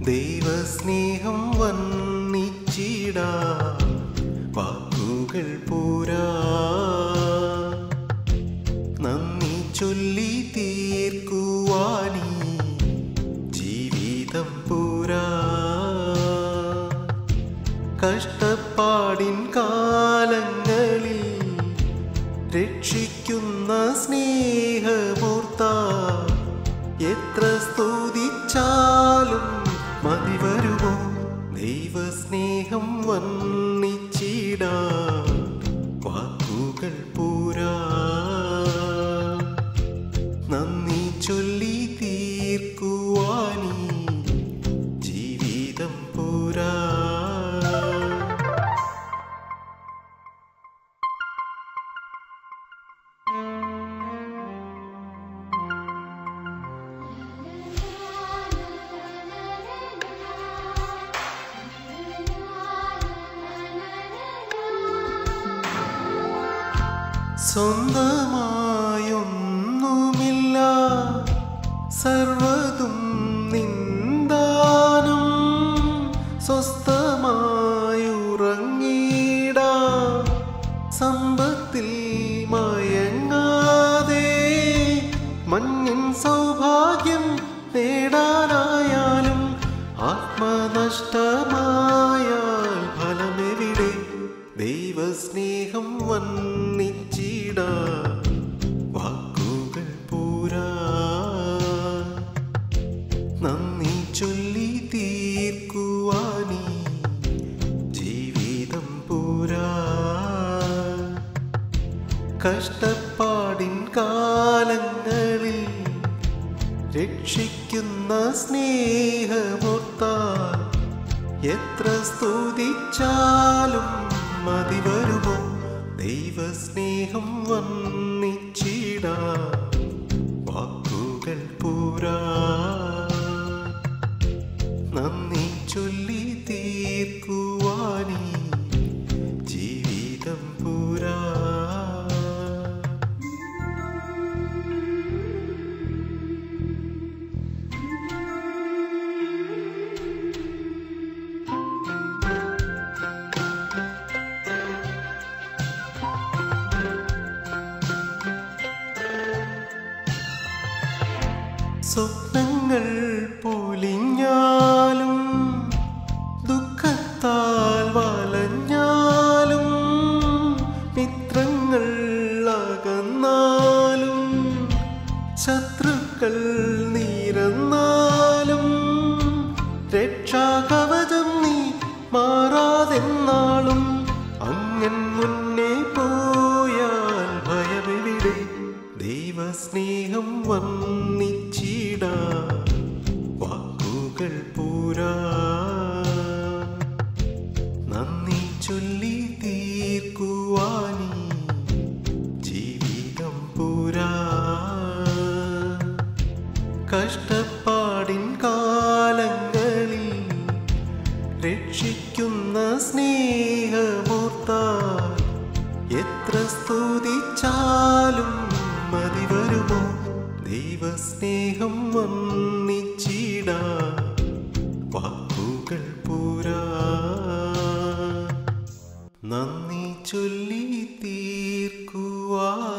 ദൈവസ്നേഹം വന്നിച്ചിടാ വാക്കുകൾ പോരാ നന്ദി ചൊല്ലി തീർക്കുവാനീ ജീവിതം പോരാ കഷ്ടപ്പാടിൻ കാലങ്ങളിൽ രക്ഷിക്കുന്ന സ്നേഹമൂർത്ത എത്ര സ്തുതിച്ചാലും മതി വരുമോ ദൈവസ്നേഹം വന്നിച്ചിടാ വാക്കുകൾ പോരാ നന്ദി ചൊല്ലി തീർക്കുവാനീ ജീവിതം പോരാ സ്വന്തമായൊന്നുമില്ല സർവതും നിന്ദാനം സ്വസ്ഥമായുറങ്ങിടാ സമ്പത്തിൽ മയങ്ങാതെ മഞ്ഞിൻ സൗഭാഗ്യം നേടാനായാലും ആത്മനഷ്ടമായാൽ ഫലമെവിടെ ദൈവസ്നേഹം വന്നിച്ചിടാ വാക്കുകൾ പോരാ നന്ദി ചൊല്ലി തീർക്കുവാനീ ജീവിതം പോരാ കഷ്ടപ്പാടിൻ കാലങ്ങളിൽ രക്ഷിക്കുന്ന സ്നേഹമൊത്താൽ എത്ര സ്തുതിച്ചാലും മതി വരുമോ ദൈവസ്നേഹം വന്നിച്ചിടാ വാക്കുകൾ പോരാ നന്ദി ചൊല്ലി തീർക്കുവാനീ ജീവിതം പോരാ സ്വപ്നങ്ങൾ പൊലിഞ്ഞാലും ദുഃഖത്താൽ വലഞ്ഞാലും മിത്രങ്ങൾ അകന്നാലും ശത്രുക്കൾ നിരന്നാലും രക്ഷാകവചം നീ മാറാതെന്നാളും അങ്ങൻ മുന്നേ പോയാൽ ഭയമെവിടെ ദൈവസ്നേഹം വന്നിച്ചിടാ വാക്കുകൾ പോരാ നന്ദി ചൊല്ലി തീർക്കുവാനീ ജീവിതം പോരാ കഷ്ടപ്പാടിൻ കാലങ്ങളിൽ രക്ഷിക്കുന്ന സ്നേഹമൂർത്താൽ എത്ര സ്തുതിച്ചാലും മതി വരുമോ ദൈവസ്നേഹം വന്നിച്ചിടാ വാക്കുകൾ പോരാ നന്ദി ചൊല്ലി തീർക്കുവാ